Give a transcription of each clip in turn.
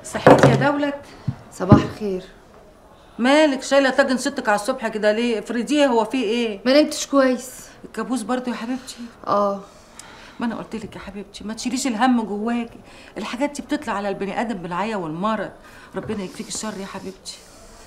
صحيت يا دولت صباح الخير مالك شايله طاجن ستك على الصبح كده ليه افرضيه هو فيه ايه ما نمتش كويس الكابوس برضو يا حبيبتي اه ما انا قلت لك يا حبيبتي ما تشيليش الهم جواكي الحاجات دي بتطلع على البني ادم بالعيا والمرض ربنا يكفيك الشر يا حبيبتي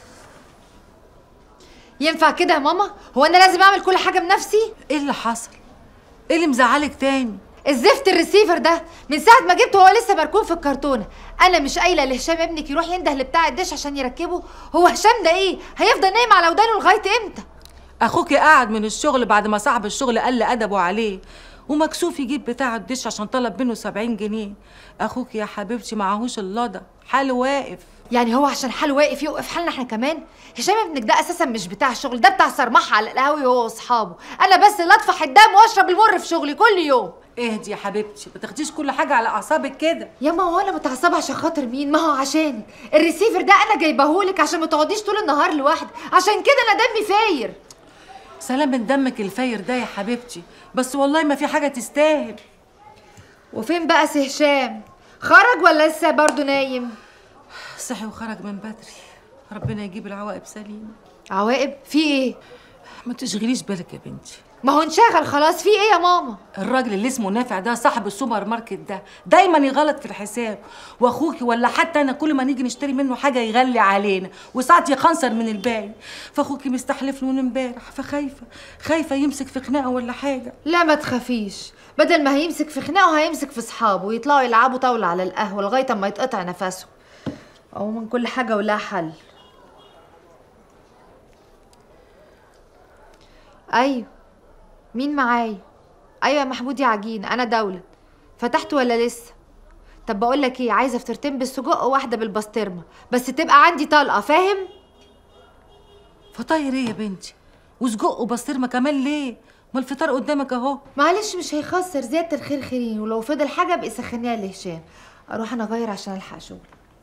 ينفع كده يا ماما هو انا لازم اعمل كل حاجه بنفسي ايه اللي حصل ايه اللي مزعلك تاني الزفت الريسيفر ده من ساعه ما جبته هو لسه مركون في الكرتونه انا مش قايله لهشام ابنك يروح ينده لبتاع الدش عشان يركبه هو هشام ده ايه هيفضل نايم على ودانه لغايه امتى اخوكي قاعد من الشغل بعد ما صاحب الشغل قل ادبه عليه ومكسوف يجيب بتاع الدش عشان طلب منه 70 جنيه اخوك يا حبيبتي معهوش اللضى حاله واقف يعني هو عشان حاله واقف يوقف حالنا احنا كمان هشام ابنك ده اساسا مش بتاع شغل ده بتاع صرمحه على القهوه هو واصحابه انا بس اللي اطفح الدم واشرب المر في شغلي كل يوم اهدي يا حبيبتي ما تاخديش كل حاجه على اعصابك كده يا ما هو انا متعصبه عشان خاطر مين ما هو عشانك الريسيفر ده انا جايبهولك عشان ما تقعديش طول النهار لوحدك عشان كده انا دمي فاير سلام من دمك الفاير ده يا حبيبتي بس والله ما في حاجه تستاهل وفين بقى سي هشام خرج ولا لسه برضه نايم صحي وخرج من بدري ربنا يجيب العواقب سليمه عواقب في ايه ما تشغليش بالك يا بنتي ما هو انشغل خلاص في ايه يا ماما الراجل اللي اسمه نافع ده صاحب السوبر ماركت ده دايما يغلط في الحساب واخوكي ولا حتى انا كل ما نيجي نشتري منه حاجه يغلي علينا وساعات يخنصر من الباقي فاخوكي مستحلف له من امبارح فخايفه خايفه يمسك في خناقه ولا حاجه لا ما تخافيش بدل ما هيمسك في خناقه هيمسك في اصحابه ويطلعوا يلعبوا طاوله على القهوه لغايه اما يتقطع نفسه عموما كل حاجه ولها حل ايوه مين معايا ايوه يا محمود يا عجين انا دولة فتحت ولا لسه طب بقول لك ايه عايزه فطيرتين بالسجق وواحده بالبسطرمه بس تبقى عندي طلقه فاهم فطاير ايه يا بنتي وسجق وبسطرمه كمان ليه ما الفطار قدامك اهو معلش مش هيخسر زياده الخير خيرين ولو فضل حاجه ابقي سخنيها لهشام اروح انا اغير عشان الحق شغل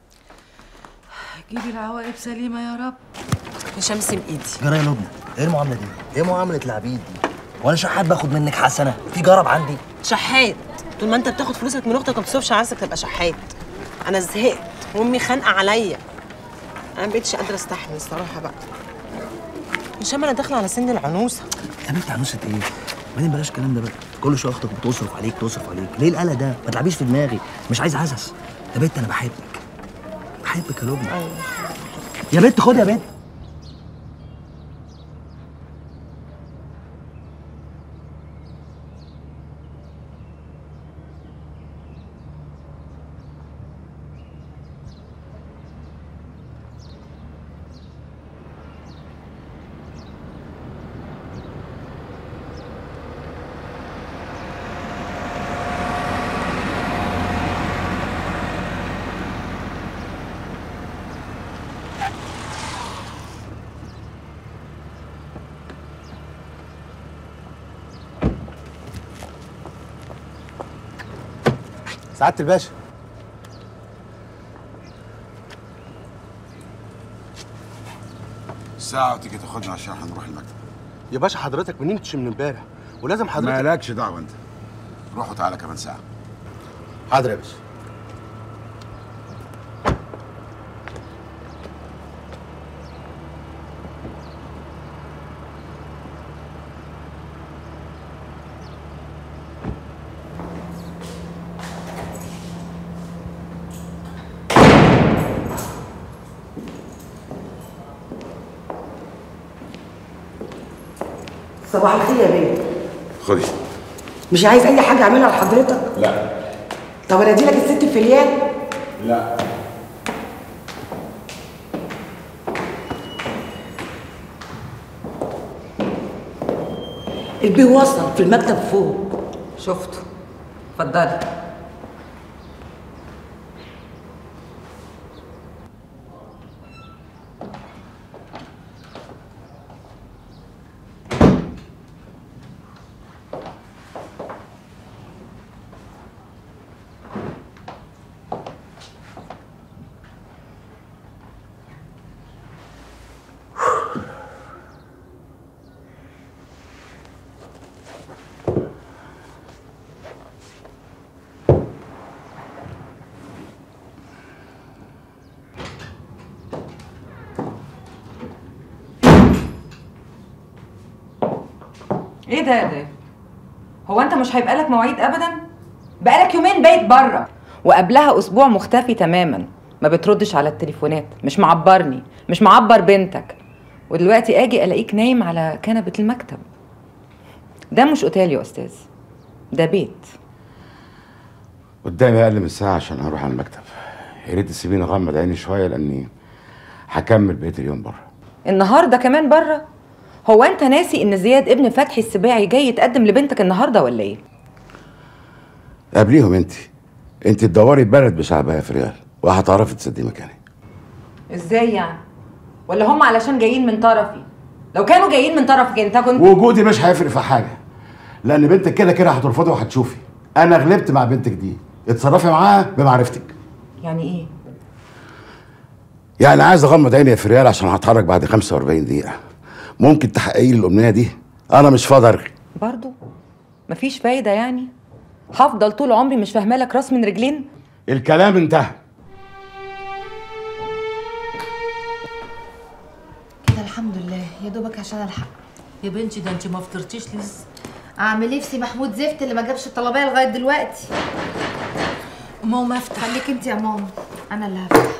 جيبي العواقب سليمه يا رب هشام سيب ايدي جرى يا لبنى ايه المعامله دي؟ ايه معامله العبيد دي؟ وانا شحات باخد منك حسنه في جرب عندي شحات طول ما انت بتاخد فلوسك من اختك ما بتصرفش على نفسك تبقى شحات انا زهقت وامي خانقه عليا انا ما بقتش قادره استحمل الصراحه بقى هشام انا داخله على سن العنوسه يا بنت عنوسه ايه؟ بعدين بلاش الكلام ده بقى كل شويه اختك بتصرف عليك تصرف عليك ليه القلق ده؟ ما تلعبيش في دماغي مش عايز عسس يا بنت انا بحبك بحبك يا لبنى ايوه يا بنت خد يا بنت سعاده الباشا ساعة وتيجي تاخدنا عشان هنروح المكتب يا باشا حضرتك ما نمتش من امبارح ولازم حضرتك مالكش دعوة انت روح وتعالى كمان ساعة حاضر يا باشا صباح الخير يا بيه خدي مش عايز اي حاجه اعملها لحضرتك لا طب انا اديلك الست فليان لا البيه وصل في المكتب فوق شفته اتفضلي ايه ده ده هو انت مش هيبقى لك مواعيد ابدا بقالك يومين بايت بره وقبلها اسبوع مختفي تماما ما بتردش على التليفونات مش معبرني مش معبر بنتك ودلوقتي اجي الاقيك نايم على كنبه المكتب ده مش اوتيل يا استاذ ده بيت قدامي اقل من ساعه عشان اروح على المكتب يا ريت تسيبيني اغمض عيني شويه لاني هكمل بقيه اليوم بره النهارده كمان بره هو انت ناسي ان زياد ابن فتحي السباعي جاي يتقدم لبنتك النهارده ولا ايه قبليهم انت انت تدوري بلد بشعبها في ريال وهتعرفي تسدي مكاني ازاي يعني ولا هم علشان جايين من طرفي لو كانوا جايين من طرفك انت كنت وجودي مش هيفرق في حاجه لان بنتك كده كده هترفضي وهتشوفي انا غلبت مع بنتك دي اتصرفي معاها بمعرفتك يعني ايه يعني عايز اغمض عيني يا فريال عشان هتحرك بعد 45 دقيقه ممكن تحققي لي الامنيه دي انا مش فاضي ارغي برضو مفيش فايده يعني هفضل طول عمري مش فاهمه لك راس من رجلين الكلام انتهى كده الحمد لله يا دوبك عشان الحق يا بنتي ده انت ما فطرتيش لسه اعمل ايه في سي محمود زفت اللي ما جابش الطلبيه لغايه دلوقتي ما هو ما افتح خليك انت يا ماما انا اللي هفتح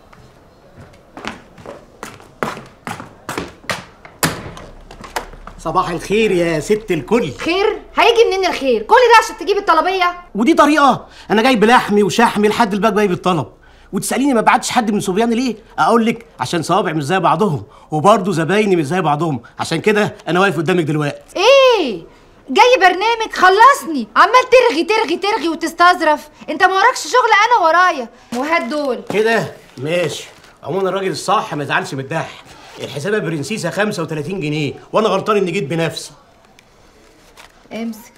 صباح الخير يا ست الكل خير هيجي منين الخير كل ده عشان تجيب الطلبيه ودي طريقه انا جايب لحمي وشحمي لحد الباب جايب الطلب وتساليني ما بعتش حد من صبياني ليه اقول لك عشان صوابع مش زي بعضهم وبرضه زبايني مش زي بعضهم عشان كده انا واقف قدامك دلوقتي ايه جاي برنامج خلصني عمال ترغي ترغي ترغي وتستظرف انت ما وراكش شغل انا ورايا وهات دول كده ماشي عموما الراجل الصح ما يزعلش من الضحك الحسابه برنسيسه 35 جنيه وانا غلطان اني جيت بنفسي امسك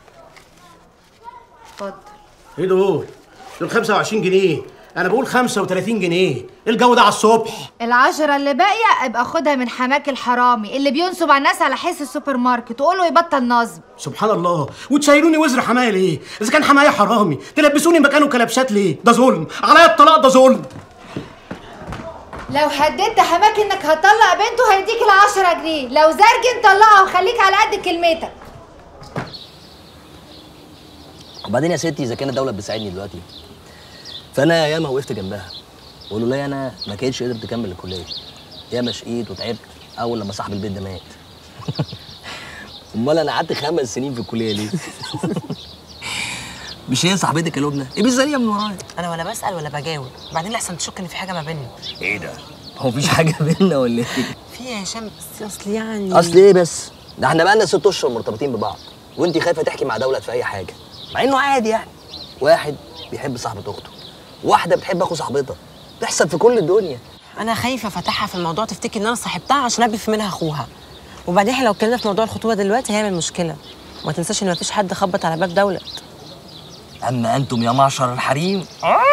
اتفضل ايه دول دول 25 جنيه انا بقول 35 جنيه ايه الجو ده على الصبح العشرة اللي باقية ابقى خدها من حماك الحرامي اللي بينصب على الناس على حس السوبر ماركت وقول له يبطل نصب سبحان الله وتشيلوني وزر حماية ليه اذا كان حماية حرامي تلبسوني مكانه كلبشات ليه ده ظلم عليا الطلاق ده ظلم لو هددت حماك انك هتطلق بنته هيديك العشرة جنيه لو زرجن طلقها وخليك على قد كلمتك وبعدين يا ستي اذا كانت الدوله بتساعدني دلوقتي فانا ياما وقفت جنبها ولولا انا ما كانتش قدرت تكمل الكليه ياما شقيت وتعبت اول لما صاحب البيت ده مات امال انا قعدت خمس سنين في الكليه ليه مش هي صاحبتك يا لبنى ايه بالزانيه من ورايا انا ولا بسال ولا بجاوب بعدين لحسن تشك ان في حاجه ما بيننا ايه ده هو مفيش حاجه بينا ولا ايه في يا هشام بس اصل يعني اصل ايه بس ده احنا بقالنا ست اشهر مرتبطين ببعض وانت خايفه تحكي مع دولت في اي حاجه مع انه عادي يعني واحد بيحب صاحبه اخته واحده بتحب اخو صاحبتها تحصل في كل الدنيا انا خايفه فتحها في الموضوع تفتكر ان انا صاحبتها عشان ابي في منها اخوها وبعدين احنا لو اتكلمنا في موضوع الخطوبه دلوقتي هيعمل مشكله وما تنساش ان مفيش حد خبط على باب دولت اما انتم يا معشر الحريم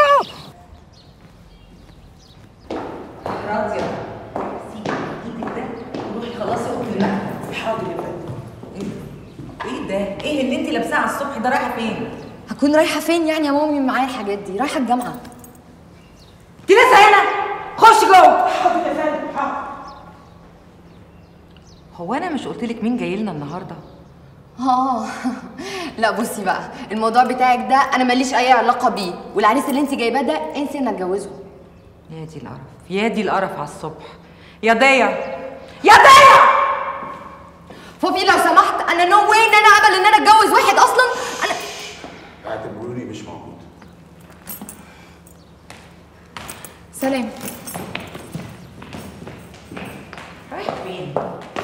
راضيه سيبي ايدك ده وروحي خلصي اوضه المكتب حاضر يا فندم ايه ده ايه اللي انت لابساه على الصبح ده رايحه فين هكون رايحة فين يعني يا مامي معايا الحاجات دي رايحة الجامعة انت لسه هنا خش جوه هو انا مش قلت لك مين جاي لنا النهارده اه لا بصي بقى الموضوع بتاعك ده انا ماليش اي علاقة بيه والعريس اللي انت جايباه ده انسي ان اتجوزه يا دي القرف يا دي القرف على الصبح يا ضيا يا ضيا فوفي لو سمحت انا نو واي ان انا اقبل ان انا اتجوز واحد اصلا انا اعتبروني مش موجود سلام رايحه فين